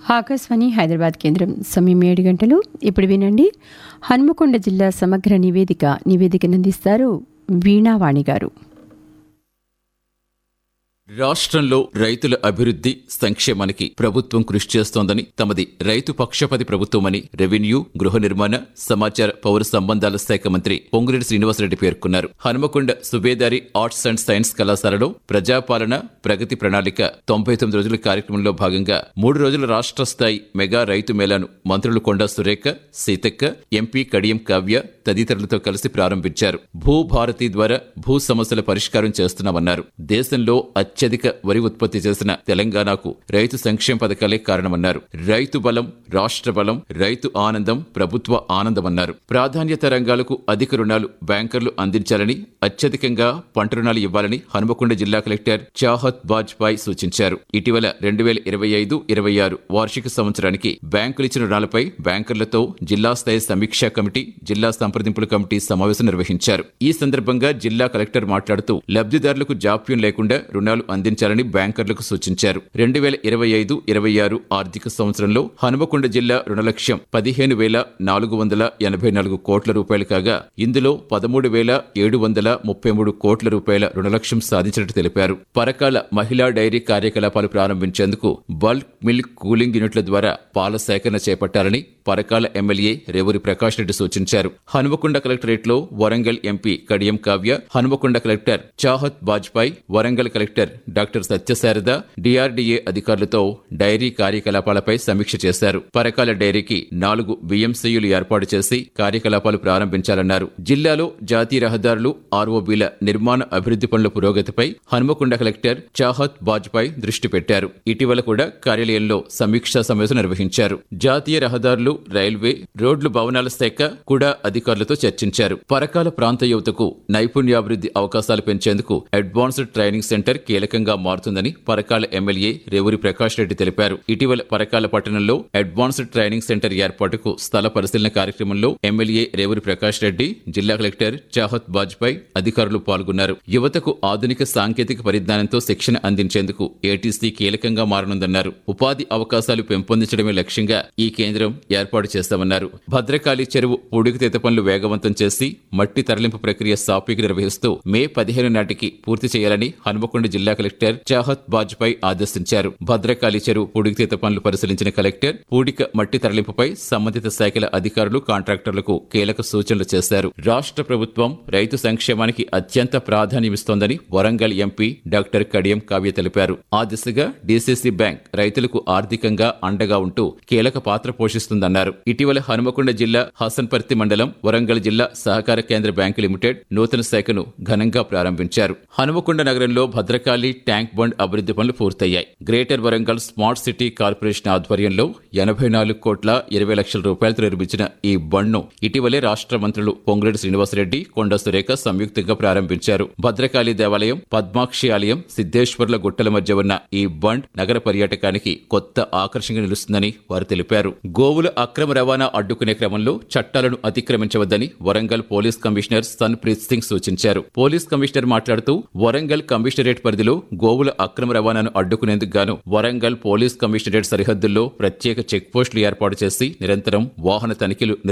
ఆకాశవాణి హైదరాబాద్ కేంద్రం సమయం ఏడు గంటలు ఇప్పుడు వినండి హన్మకొండ జిల్లా సమగ్ర నివేదిక నివేదికనందిస్తారు వీణావాణి గారు రాష్ట్రంలో రైతుల అభివృద్ధి సంక్షేమానికి ప్రభుత్వం కృషి చేస్తోందని తమది రైతు పక్షపతి ప్రభుత్వమని రెవెన్యూ గృహ నిర్మాణ సమాచార పౌర సంబంధాల శాఖ మంత్రి పొంగులేటి శ్రీనివాసరెడ్డి పేర్కొన్నారు Hanumakonda Subedari arts and science కళాశాలలో ప్రజాపాలన ప్రగతి ప్రణాళిక తొంభై తొమ్మిది రోజుల కార్యక్రమంలో భాగంగా మూడు రోజుల రాష్ట్ర స్థాయి మెగా రైతు మేళాను మంత్రులు కొండా సురేఖ సీతక్క ఎంపీ కడియం కావ్య తదితరులతో కలిసి ప్రారంభించారు భూభారతి ద్వారా భూ సమస్యల పరిష్కారం చేస్తున్నామన్నారు దేశంలో అత్యధిక వరి ఉత్పత్తి చేసిన తెలంగాణకు రైతు సంక్షేమ పథకాలే కారణమన్నారు రైతు బలం రాష్ట్ర బలం రైతు ఆనందం ప్రభుత్వ ఆనందమన్నారు ప్రాధాన్యత రంగాలకు అధిక రుణాలు బ్యాంకర్లు అందించాలని అత్యధికంగా పంట రుణాలు ఇవ్వాలని హనుమకొండ జిల్లా కలెక్టర్ చాహత్ బాజ్పాయ్ సూచించారు ఇటీవల రెండు వేల ఇరవై ఐదు ఇరవై ఆరు వార్షిక సంవత్సరానికి బ్యాంకులు ఇచ్చిన రుణాలపై బ్యాంకర్లతో జిల్లా స్థాయి సమీక్షా కమిటీ జిల్లా సంప్రదింపుల కమిటీ సమావేశం నిర్వహించారు ఈ సందర్భంగా జిల్లా కలెక్టర్ మాట్లాడుతూ లబ్ధిదారులకు జాప్యం లేకుండా రుణాలు అందించాలని బ్యాంకర్లకు సూచించారు రెండు వేల ఇరవై ఐదు ఇరవై ఆరు ఆర్థిక సంవత్సరంలో హనుమకొండ జిల్లా రుణ లక్ష్యం పదిహేను వేల నాలుగు వందల ఎనభై నాలుగు కోట్ల రూపాయలు కాగా ఇందులో పదమూడు వేల ఏడు వందల ముప్పై మూడు కోట్ల రూపాయల రుణ లక్ష్యం సాధించినట్టు తెలిపారు పరకాల మహిళా డైరీ కార్యకలాపాలు ప్రారంభించేందుకు బల్క్ మిల్క్ కూలింగ్ యూనిట్ల ద్వారా పాల సేకరణ చేపట్టాలని పరకాల ఎమ్మెల్యే రేవూరి ప్రకాష్ రెడ్డి సూచించారు హనుమకొండ కలెక్టరేట్ లో Warangal MP Kadiyam Kavya Hanumakonda collector Chahat Bajpai Warangal collector doctor Satyasarada DRDA అధికారులతో డైరీ కార్యకలాపాలపై సమీక్ష చేశారు పరకాల డైరీకి నాలుగు బిఎంసీయులు ఏర్పాటు చేసి కార్యకలాపాలు ప్రారంభించాలన్నారు జిల్లాలో జాతీయ రహదారులు ఆర్ఓబీల నిర్మాణ అభివృద్ధి పనుల పురోగతిపై హనుమకొండ కలెక్టర్ చాహత్ బాజ్పాయ్ దృష్టి పెట్టారు ఇటీవల కూడా కార్యాలయంలో సమీక్షా సమావేశం నిర్వహించారు జాతీయ రహదారులు రైల్వే రోడ్లు భవనాల శాఖ కూడా అధికారులతో చర్చించారు పరకాల ప్రాంత యువతకు నైపుణ్యాభివృద్ధి అవకాశాలు పెంచేందుకు అడ్వాన్స్డ్ ట్రైనింగ్ సెంటర్ కీలకంగా మారుతుందని పరకాల ఎమ్మెల్యే రేవూరి ప్రకాష్ రెడ్డి తెలిపారు ఇటీవల పరకాల పట్టణంలో అడ్వాన్స్డ్ ట్రైనింగ్ సెంటర్ ఏర్పాటుకు స్థల పరిశీలన కార్యక్రమంలో ఎమ్మెల్యే రేవూరి ప్రకాష్ రెడ్డి జిల్లా కలెక్టర్ చాహత్ బాజ్పాయ్ అధికారులు పాల్గొన్నారు యువతకు ఆధునిక సాంకేతిక పరిజ్ఞానంతో శిక్షణ అందించేందుకు ఏటీసీ కీలకంగా మారనుందన్నారు ఉపాధి అవకాశాలు పెంపొందించడమే లక్ష్యంగా ఈ కేంద్రం ఏర్పాటు చేస్తామన్నారు భద్రకాళి చెరువు పూడికతీత పనులు వేగవంతం చేసి మట్టి తరలింపు ప్రక్రియ సాపీకి నిర్వహిస్తూ మే పదిహేను నాటికి పూర్తి చేయాలని హనుమకొండ జిల్లా కలెక్టర్ చాహత్ బాజ్పాయ్ ఆదేశించారు భద్రకాళి చెరువు పూడికతీత పనులు పరిశీలించిన కలెక్టర్ పూడిక మట్టి తరలింపుపై సంబంధిత శాఖల అధికారులు కాంట్రాక్టర్లకు కీలక సూచనలు చేశారు రాష్ట్ర ప్రభుత్వం రైతు సంక్షేమానికి అత్యంత ప్రాధాన్యమిస్తోందని వరంగల్ ఎంపీ డాక్టర్ కడియం కావ్య తెలిపారు ఆ దిశగా డీసీసీ బ్యాంక్ రైతులకు ఆర్థికంగా అండగా ఉంటూ కీలక పాత్ర పోషిస్తుందన్నారు ఇటీవల హనుమకొండ జిల్లా హసన్పర్తి మండలం వరంగల్ జిల్లా సహకార కేంద్ర బ్యాంకు లిమిటెడ్ నూతన శాఖను ఘనంగా ప్రారంభించారు హనుమకొండ నగరంలో భద్రకాళి ట్యాంక్ బండ్ అభివృద్ధి పనులు పూర్తయ్యాయి greater Warangal smart city corporation ఆధ్వర్యంలో ఎనభై నాలుగు కోట్ల ఇరవై లక్షల రూపాయలతో నిర్మించిన ఈ బండ్ను ఇటీవలే రాష్ట్ర మంత్రులు పొంగులేటి శ్రీనివాసరెడ్డి కొండ సురేఖ సంయుక్తంగా ప్రారంభించారు భద్రకాళి దేవాలయం పద్మాక్షి ఆలయం సిద్దేశ్వర్ల గుట్టల మధ్య ఉన్న ఈ బండ్ నగర పర్యాటకానికి కొత్త ఆకర్షణగా నిలుస్తుందని వారు తెలిపారు గోవుల అక్రమ రవాణా అడ్డుకునే క్రమంలో చట్టాలను అతిక్రమించవద్దని Warangal police commissioner Sunpreet Singh సూచించారు పోలీస్ కమిషనర్ మాట్లాడుతూ వరంగల్ కమిషనరేట్ పరిధిలో గోవుల అక్రమ రవాణాను అడ్డుకునేందుకు గాను వరంగల్ పోలీస్ కమిషనరేట్ సరిహద్దుల్లో ప్రత్యేక చెక్ పోస్టులు ఏర్పాటు చేసి నిరంతరం వాహన తనిఖీలు